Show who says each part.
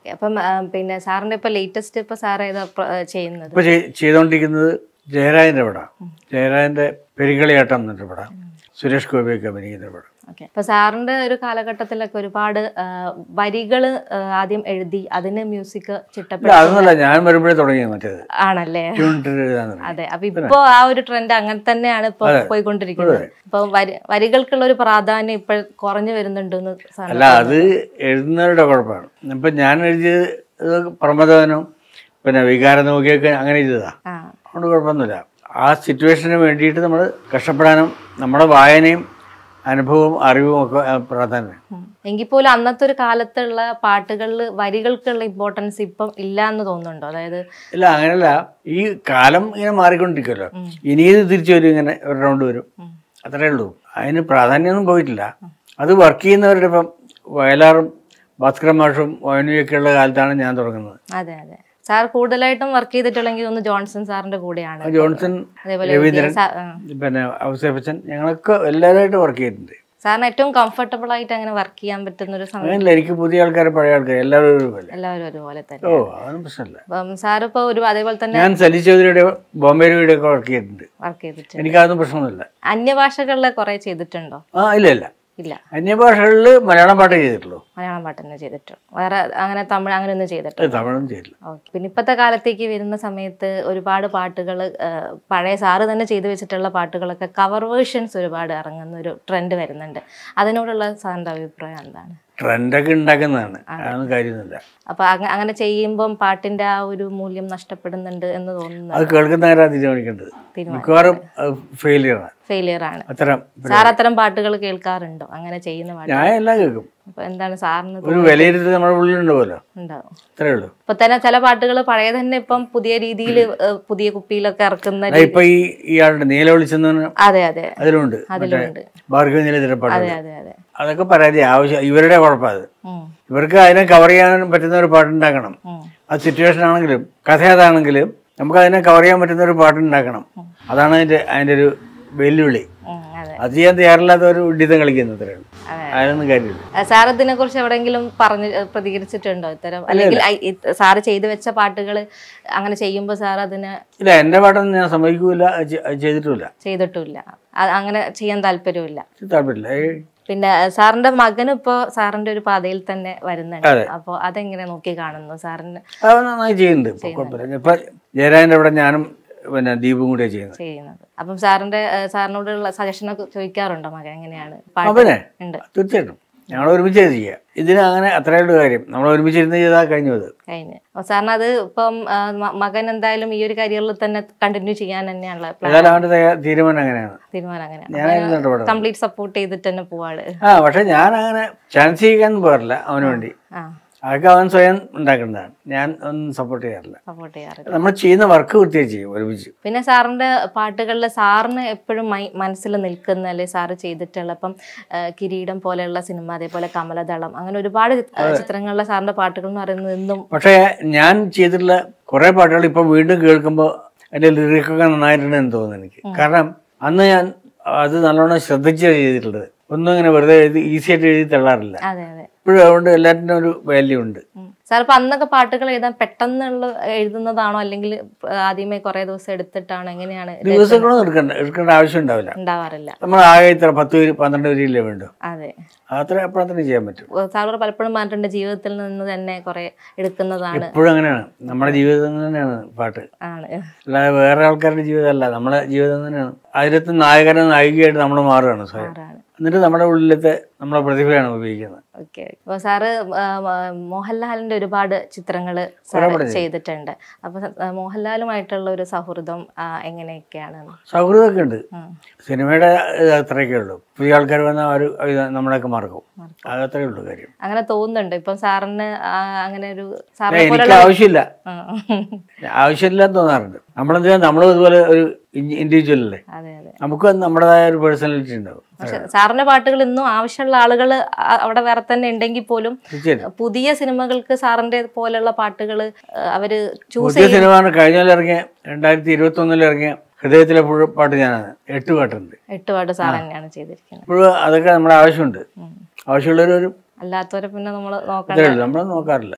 Speaker 1: അപ്പം ആ, പിന്നെ സാറിന്റെ ഇപ്പൊ ലേറ്റസ്റ്റ് ഇപ്പൊ സാർ ഏതാ പ്ര- ആ, ചെയ്യുന്നത്
Speaker 2: ഇപ്പൊ ചെയ്- ചെയ്തുകൊണ്ടിരിക്കുന്നത് ജയരാജന്റെ പടം ജയരാജന്റെ പെരികളിയാട്ടം എന്നൊരു പടം സുരേഷ് ഗോപിയൊക്കെ അഭിനയിക്കുന്ന പടം
Speaker 1: ഓക്കെ അപ്പൊ സാറിന്റെ ഒരു കാലഘട്ടത്തിലൊക്കെ ഒരുപാട് വരികൾ ആദ്യം എഴുതി അതിന് മ്യൂസിക്
Speaker 2: ഇല്ല
Speaker 1: ചിട്ടപ്പെടുത്തി
Speaker 2: അതൊന്നുമല്ല ഞാൻ വരുമ്പോഴേ തുടങ്ങിയത് മറ്റേത്
Speaker 1: ആണല്ലേ
Speaker 2: ട്യൂൺ ഇട്ടിട്ട് എഴുതാൻ തുടങ്ങി.
Speaker 1: അതെ അപ്പൊ ഇപ്പൊ ആ ഒരു ട്രെൻഡ് അങ്ങനെ തന്നെയാണ് ഇപ്പൊ പോയിക്കൊണ്ടിരിക്കുന്നത് അപ്പൊ വരി- വരികൾക്കുള്ള ഒരു പ്രാധാന്യം ഇപ്പൊ കുറഞ്ഞു വരുന്നുണ്ടെന്ന് സാറിന്
Speaker 2: അല്ല അത് എഴുതുന്നവരുടെ കുഴപ്പമാണ് ഇപ്പം ഞാൻ എഴുതിയത് ഇത് പ്രമദവനും പിന്നെ വികാരം നോക്കിയൊക്കെ അങ്ങനെ എഴുതിയതാ
Speaker 1: ആ
Speaker 2: അതുകൊണ്ട് കുഴപ്പമൊന്നുമില്ല ആ സിറ്റുവേഷന് വേണ്ടിയിട്ട് നമ്മൾ കഷ്ടപ്പെടാനും നമ്മുടെ വായനയും അനുഭവവും അറിവും ഒക്കെ ആ, പ്രാധാന്യം
Speaker 1: എങ്കിൽ പോലും അന്നത്തെ ഒരു കാലത്തുള്ള പാട്ടുകളിൽ വരികൾക്കുള്ള ഇമ്പോർട്ടൻസ് ഇപ്പം ഇല്ല എന്ന് തോന്നുന്നുണ്ടോ അതായത്
Speaker 2: ഇല്ല അങ്ങനെയല്ല ഈ കാലം ഇങ്ങനെ മാറിക്കൊണ്ടിരിക്കുമല്ലോ ഇനി ഇത് തിരിച്ചു വരും ഇങ്ങനെ ഒരു റൗണ്ട് വരും അത്രേ ഉള്ളൂ അതിന് പ്രാധാന്യമൊന്നും പോയിട്ടില്ല അത് വർക്ക് ചെയ്യുന്നവരുടെ ഇപ്പം വയലാറും ഭാസ്കര മാഷും വയനുയൊക്കെ ഉള്ള കാലത്താണ് ഞാൻ തുടങ്ങുന്നത്
Speaker 1: അതെ അതെ സാർ കൂടുതലായിട്ടും വർക്ക് ചെയ്തിട്ടുള്ളെങ്കിൽ ഒന്ന് ജോൺസൺ സാറിന്റെ കൂടെയാണ്
Speaker 2: ജോൺസൺ
Speaker 1: അതേപോലെ
Speaker 2: രവീന്ദ്രൻ
Speaker 1: സാ- ആ.
Speaker 2: പിന്നെ ഔസേപ്പച്ചൻ ഞങ്ങളൊക്കെ എല്ലാവരുമായിട്ട് വർക്ക് ചെയ്തിട്ടുണ്ട്
Speaker 1: സാറിന് ഏറ്റവും കംഫർട്ടബിൾ ആയിട്ട് അങ്ങനെ വർക്ക് ചെയ്യാൻ പറ്റുന്ന ഒരു സമയം
Speaker 2: അങ്ങനെയല്ല എനിക്ക് പുതിയ ആൾക്കാർ പഴയ ആൾക്കാർ എല്ലാവരും ഒരുപോലെ
Speaker 1: എല്ലാവരും ഒരുപോലെ തന്നെ
Speaker 2: ഓ അതൊന്നും പ്രശ്നമില്ല
Speaker 1: അപ്പം സാർ ഇപ്പൊ ഒരു അതേപോലെ തന്നെ
Speaker 2: ഞാൻ സലി ചൗധരിയുടെ ബോംബെ രവിയുടെ ഒക്കെ വർക്ക് ചെയ്തിട്ടുണ്ട്
Speaker 1: വർക്ക് ചെയ്തിട്ടുണ്ട്
Speaker 2: എനിക്കതൊന്നും പ്രശ്നമൊന്നുമില്ല
Speaker 1: അന്യഭാഷകളിലെ കുറെ ചെയ്തിട്ടുണ്ടോ
Speaker 2: ആ ഇല്ല ഇല്ല
Speaker 1: ഇല്ല
Speaker 2: അന്യഭാഷകളിൽ മലയാളം പാട്ടേ ചെയ്തിട്ടുള്ളൂ
Speaker 1: മലയാളം പാട്ട് തന്നെ ചെയ്തിട്ടുണ്ട് വേറെ അങ്ങനെ തമിഴ് അങ്ങനെ ഒന്നും ചെയ്തിട്ടില്ല
Speaker 2: അത് തമിഴൊന്നും ചെയ്തില്ല
Speaker 1: ഓക്കെ പിന്നെ ഇപ്പോഴത്തെ കാലത്തേക്ക് വരുന്ന സമയത്ത് ഒരുപാട് പാട്ടുകൾ പഴയ സാറ് തന്നെ ചെയ്തു വെച്ചിട്ടുള്ള പാട്ടുകളൊക്കെ കവർ വേർഷൻസ് ഒരുപാട് ഇറങ്ങുന്ന ഒരു ട്രെൻഡ് വരുന്നുണ്ട് അതിനോടുള്ള സാറിൻ്റെ അഭിപ്രായം എന്താണ്
Speaker 2: ട്രെൻഡൊക്കെ ഉണ്ടാക്കുന്നതാണ് അതൊന്നും കാര്യമൊന്നുമില്ല
Speaker 1: അപ്പൊ അങ്ങ- അങ്ങനെ ചെയ്യുമ്പം പാട്ടിന്റെ ആ ഒരു മൂല്യം നഷ്ടപ്പെടുന്നുണ്ട് എന്ന് തോന്നുന്നു
Speaker 2: അത് കേൾക്കുന്നവരാണ് തീരുമാനിക്കേണ്ടത് മിക്കവാറും ഫെയിലിയറാണ്
Speaker 1: ഫെയിലിയർ ആണ്
Speaker 2: അത്തരം
Speaker 1: സാർ അത്തരം പാട്ടുകൾ കേൾക്കാറുണ്ടോ അങ്ങനെ ചെയ്യുന്ന പാട്ട്
Speaker 2: ഞാൻ എല്ലാം കേൾക്കും
Speaker 1: അപ്പൊ എന്താണ് സാറിന്
Speaker 2: ഒരു വിലയിരുത്തൽ നമ്മുടെ ഉള്ളിലുണ്ടാവുമല്ലോ
Speaker 1: ഉണ്ടാവും
Speaker 2: അത്രേ ഉള്ളൂ
Speaker 1: ഇപ്പൊ തന്നെ ചില പാട്ടുകൾ പഴയ തന്നെ ഇപ്പം പുതിയ രീതിയിൽ പുതിയ കുപ്പിയിലൊക്കെ ഇറക്കുന്ന
Speaker 2: ആ, ഇപ്പൊ ഈ ഇയാളുടെ നീല വിളിച്ചെന്ന്
Speaker 1: അതെ അതെ
Speaker 2: അതിലുണ്ട്
Speaker 1: അതിലുണ്ട്
Speaker 2: ഭാർഗവ നീല തിരപ്പാട്
Speaker 1: അതെ അതെ അതെ
Speaker 2: അതൊക്കെ പരാതി ആവശ്യം ഇവരുടെ കുഴപ്പം അത്
Speaker 1: ഉം,
Speaker 2: ഇവർക്ക് അതിനെ കവർ ചെയ്യാൻ പറ്റുന്ന ഒരു പാട്ടുണ്ടാക്കണം
Speaker 1: ഉം.
Speaker 2: അത് സിറ്റുവേഷൻ ആണെങ്കിലും കഥ അതാണെങ്കിലും നമുക്ക് അതിനെ കവർ ചെയ്യാൻ പറ്റുന്ന ഒരു പാട്ടുണ്ടാക്കണം അതാണ് അതിന്റെ അതിന്റെ ഒരു വെല്ലുവിളി
Speaker 1: ഉം, അതെ
Speaker 2: അത് ചെയ്യാൻ തയ്യാറില്ലാത്ത ഒരു ഉഡിതം കളിക്കുന്നത്രേ ഉള്ളൂ
Speaker 1: അതെ.
Speaker 2: അതിനൊന്നും കാര്യമില്ല
Speaker 1: ആ, സാർ ഇതിനെ കുറിച്ച് എവിടെയെങ്കിലും പറഞ്ഞ് ഏ, പ്രതികരിച്ചിട്ടുണ്ടോ ഇത്തരം അല്ലെങ്കിൽ ഐ- ഇത് സാറ് ചെയ്തു വെച്ച പാട്ടുകൾ അങ്ങനെ ചെയ്യുമ്പോൾ സാർ അതിനെ
Speaker 2: ഇല്ല എൻ്റെ പാട്ടൊന്നും ഞാൻ സമ്മതിക്കൂല അത് ചെ- അത് ചെയ്തിട്ടുമില്ല
Speaker 1: ചെയ്തിട്ടുമില്ല അ- അങ്ങനെ ചെയ്യാൻ താല്പര്യമില്ല
Speaker 2: താല്പര്യമില്ല ഏയ്
Speaker 1: പിന്നെ ഏ, സാറിന്റെ മകൻ ഇപ്പോ സാറിന്റെ ഒരു പാതയിൽ തന്നെ വരുന്നുണ്ട്
Speaker 2: അതെ.
Speaker 1: അപ്പോൾ അതെങ്ങനെ നോക്കി കാണുന്നു സാറിന്
Speaker 2: അത് നന്നായി ചെയ്യുന്നുണ്ട് ഇപ്പൊ കുഴപ്പമില്ല ഇപ്പൊ ജയരാജൻ്റെ അവിടെ ഞാനും പിന്നെ ദീപും കൂടിയാണ് ചെയ്യുന്നത്
Speaker 1: ചെയ്യുന്നത് അപ്പം സാറിന്റെ ഏ, സാറിനോടുള്ള സജഷനൊക്കെ ചോദിക്കാറുണ്ടോ മകൻ എങ്ങനെയാണ് പാട്ട്
Speaker 2: അവനെ
Speaker 1: ഉണ്ട്
Speaker 2: തീർച്ചയായിട്ടും ഞങ്ങൾ ഒരുമിച്ച് ചെയ്യുക ഇതിന് അങ്ങനെ അത്രയേ ഉള്ളൂ കാര്യം നമ്മൾ ഒരുമിച്ചിരുന്ന് ചെയ്താൽ കഴിഞ്ഞു അത്
Speaker 1: കഴിഞ്ഞ് അപ്പോൾ സാറിന് അത് ഇപ്പം ആ, മ- മകൻ എന്തായാലും ഈ ഒരു കരിയറിൽ തന്നെ കണ്ടിന്യൂ ചെയ്യാൻ തന്നെയാണുള്ള പ്ലാൻ
Speaker 2: ഏതായാലും അവൻ്റെ തയ്യാ- തീരുമാനം അങ്ങനെയാണ്
Speaker 1: തീരുമാനം അങ്ങനെയാണ്
Speaker 2: ഞാനായിരുന്നു ഇടപെടുന്നത്
Speaker 1: കംപ്ലീറ്റ് സപ്പോർട്ട് ചെയ്തിട്ട് തന്നെ പോവാള്
Speaker 2: ആ പക്ഷെ ഞാൻ അങ്ങനെ ചാൻസ് ചെയ്യാൻ പോകാറില്ല അവന് വേണ്ടി
Speaker 1: ആ
Speaker 2: അതൊക്കെ അവൻ സ്വയം ഉണ്ടാക്കേണ്ടതാണ് ഞാൻ ഒന്നും സപ്പോർട്ട് ചെയ്യാറില്ല
Speaker 1: സപ്പോർട്ട് ചെയ്യാറ്
Speaker 2: നമ്മൾ ചെയ്യുന്ന വർക്ക് വൃത്തിയായി ചെയ്യും ഒരുമിച്ച്
Speaker 1: പിന്നെ സാറിന്റെ പാട്ടുകളിൽ സാറിന് എപ്പോഴും മൈ മനസ്സിൽ നിൽക്കുന്ന അല്ലെ സാറ് ചെയ്തിട്ടുള്ള ഇപ്പം ആ, കിരീടം പോലെയുള്ള സിനിമ അതേപോലെ കമലദളം അങ്ങനെ ഒരുപാട് ചി- ചിത്രങ്ങളിലെ സാറിന്റെ പാട്ടുകൾ എന്ന് പറയുന്നത് എന്നും
Speaker 2: പക്ഷേ ഞാൻ ചെയ്തിട്ടുള്ള കുറേ പാട്ടുകൾ ഇപ്പോൾ വീണ്ടും കേൾക്കുമ്പോൾ അതിൻ്റെ ലിറിക്കൊക്കെ നന്നായിട്ടുണ്ടെന്ന് തോന്നുന്നു എനിക്ക് കാരണം അന്ന് ഞാൻ അത് നല്ലോണം ശ്രദ്ധിച്ച് ചെയ്തിട്ടുള്ളത് ഒന്നും ഇങ്ങനെ വെറുതെ എഴുതി ഈസി ആയിട്ട് എഴുതി തള്ളാറില്ല
Speaker 1: അതെ അതെ
Speaker 2: ഇപ്പോഴും അതുകൊണ്ട് എല്ലാറ്റിനും ഒരു വാല്യൂ ഉണ്ട്
Speaker 1: ഉം. സാർ ഇപ്പൊ അന്നൊക്കെ പാട്ടുകൾ എഴുതാൻ പെട്ടെന്നുള്ള എഴുതുന്നതാണോ അല്ലെങ്കിൽ ആദ്യമേ കുറെ ദിവസം എടുത്തിട്ടാണോ എങ്ങനെയാണ് ഇത്
Speaker 2: ദിവസങ്ങളൊന്നും എടുക്കണ്ട എടുക്കേണ്ട ആവശ്യം ഉണ്ടാവില്ല
Speaker 1: ഉണ്ടാവാറില്ല
Speaker 2: നമ്മൾ ആകെ ഇത്ര പത്ത് പേര് പന്ത്രണ്ട് പേരില്ലേ വേണ്ടു
Speaker 1: അതെ
Speaker 2: അത്ര അപ്പോഴത്തന്നെ ചെയ്യാൻ പറ്റും
Speaker 1: സാർ പലപ്പോഴും പറഞ്ഞിട്ടുണ്ട് ജീവിതത്തിൽ നിന്ന് തന്നെ കുറെ എടുക്കുന്നതാണ്
Speaker 2: എപ്പോഴും അങ്ങനെയാണ് നമ്മുടെ ജീവിതം തന്നെയാണ് പാട്ട്
Speaker 1: ആണ്
Speaker 2: അല്ലാതെ വേറെ ആൾക്കാരുടെ ജീവിതമല്ല നമ്മുടെ ജീവിതം തന്നെയാണ് അതിലത്തെ നായകനും നായികയായിട്ട് നമ്മൾ മാറുകയാണ് സ്വയം
Speaker 1: ആറാണ്
Speaker 2: എന്നിട്ട് നമ്മുടെ ഉള്ളിലത്തെ നമ്മളെ പ്രതിഭയാണ് ഉപയോഗിക്കുന്നത്
Speaker 1: ഓക്കെ അപ്പോൾ സാറ് ആ, മ- മോഹൻലാലിന്റെ ഒരുപാട് ചിത്രങ്ങൾ സാറ് ചെയ്തിട്ടുണ്ട് അപ്പോൾ മോഹൻലാലുമായിട്ടുള്ള ഒരു സൗഹൃദം ആ, എങ്ങനെയൊക്കെയാണ്
Speaker 2: സൗഹൃദമൊക്കെ ഉണ്ട്
Speaker 1: ഉം.
Speaker 2: സിനിമയുടെ ഇത് അത്രയൊക്കെ ഉള്ളൂ പുതിയ ആൾക്കാർ വന്നാൽ അവർ നമ്മളെയൊക്കെ മറക്കും അതത്രേ ഉള്ളൂ കാര്യം
Speaker 1: അങ്ങനെ തോന്നുന്നുണ്ട് ഇപ്പം സാറിന് ആ, അങ്ങനെ ഒരു
Speaker 2: ഏ,
Speaker 1: സാറിനെ
Speaker 2: എനിക്ക്
Speaker 1: പോലുള്ള
Speaker 2: ആവശ്യമില്ല
Speaker 1: ഉം.
Speaker 2: ആവശ്യമില്ലാന്ന് തോന്നാറുണ്ട് നമ്മളെന്താ നമ്മളും ഇതുപോലെ ഒരു ഇൻഡിവിജ്വൽ അല്ലേ
Speaker 1: അതെ അതെ
Speaker 2: നമുക്ക് നമ്മുടേതായ ഒരു പേഴ്സണാലിറ്റി ഉണ്ടാവും
Speaker 1: പക്ഷെ സാറിന്റെ പാട്ടുകൾ ഇന്നും ആവശ്യമുള്ള ആളുകൾ അവിടെ വേറെ തന്നെ ഉണ്ടെങ്കിൽ പോലും
Speaker 2: തീർച്ചയായിട്ടും
Speaker 1: പുതിയ സിനിമകൾക്ക് സാറിന്റെ പോലെയുള്ള പാട്ടുകൾ അവര് ചൂസ്
Speaker 2: പുതിയ സിനിമയാണ് കഴിഞ്ഞാൽ ഇറങ്ങിയ രണ്ടായിരത്തി ഇരുപത്തി ഒന്നിൽ ഇറങ്ങിയ ഹൃദയത്തിലെ പുഴ പാട്ട് ഞാനാണ് എട്ട് പാട്ടുണ്ട്
Speaker 1: എട്ട് പാട്ട് സാർ തന്നെയാണ് ചെയ്തിരിക്കുന്നത്
Speaker 2: ഇപ്പോഴും അതൊക്കെ നമ്മുടെ ആവശ്യമുണ്ട്
Speaker 1: ഉം.
Speaker 2: ആവശ്യമുള്ളവർ ഒരു
Speaker 1: അല്ലാത്തവരെ പിന്നെ നമ്മൾ
Speaker 2: ഇത്രേ
Speaker 1: നോക്കണ്ട
Speaker 2: ഉള്ളൂ നമ്മൾ നോക്കാറില്ല